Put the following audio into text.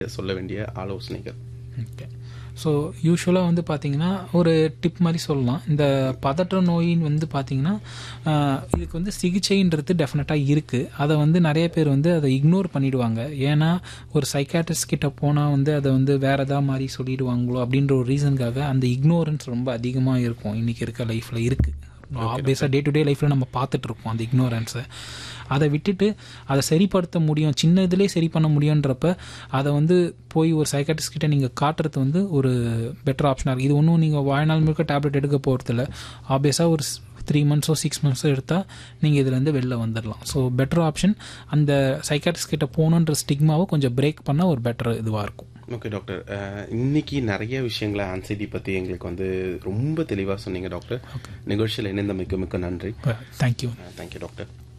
சொல்ல வேண்டிய ஆலோசனைகள் ஓகே ஸோ யூஸ்வலாக வந்து பார்த்தீங்கன்னா ஒரு டிப் மாதிரி சொல்லலாம் இந்த பதற்ற நோயின் வந்து பார்த்தீங்கன்னா ஆஹ், இதுக்கு வந்து சிகிச்சைன்றது டெஃபினட்டாக இருக்குது அதை வந்து நிறைய பேர் வந்து அதை இக்னோர் பண்ணிடுவாங்க ஏன்னா ஒரு சைக்காட்ரிஸ்ட் கிட்ட போனால் வந்து அதை வந்து வேற ஏதாவது மாதிரி சொல்லிடுவாங்களோ அப்படின்ற ஒரு ரீசனுக்காக அந்த இக்னோரன்ஸ் ரொம்ப அதிகமாக இருக்கும் இன்றைக்கி இருக்க லைஃப்பில் இருக்குது ஆப்வியஸாக டே டு டே லைஃப்பில் நம்ம பார்த்துட்டு இருப்போம் அந்த இக்னோரன்ஸை அதை விட்டுட்டு அதை சரிப்படுத்த முடியும் சின்ன இதுலேயே சரி பண்ண முடியுன்றப்ப அதை வந்து போய் ஒரு சைக்காட்டிஸ்ட் கிட்ட நீங்கள் காட்டுறது வந்து ஒரு பெட்டர் ஆப்ஷனாக இருக்குது இது ஒன்றும் நீங்கள் வாழ்நாள் முழுக்க டேப்லெட் எடுக்க போகிறதில்ல ஆப்வியஸாக ஒரு த்ரீ மந்த்ஸோ சிக்ஸ் மந்த்ஸோ எடுத்தால் நீங்கள் இதுலேருந்து வெளில வந்துடலாம் ஸோ பெட்டர் ஆப்ஷன் அந்த சைக்காட்டிஸ்ட் கிட்ட போகணுன்ற ஸ்டிக்மாவை கொஞ்சம் பிரேக் பண்ணால் ஒரு பெட்டர் இதுவாக இருக்கும் ஓகே டாக்டர் அஹ், இன்னைக்கு நிறைய விஷயங்களை ஆன்சைட்டி பற்றி எங்களுக்கு வந்து ரொம்ப தெளிவாக சொன்னீங்க டாக்டர் நிகழ்ச்சியில் இணைந்த மிக்க மிக்க நன்றி தேங்க்யூ தேங்க்யூ டாக்டர்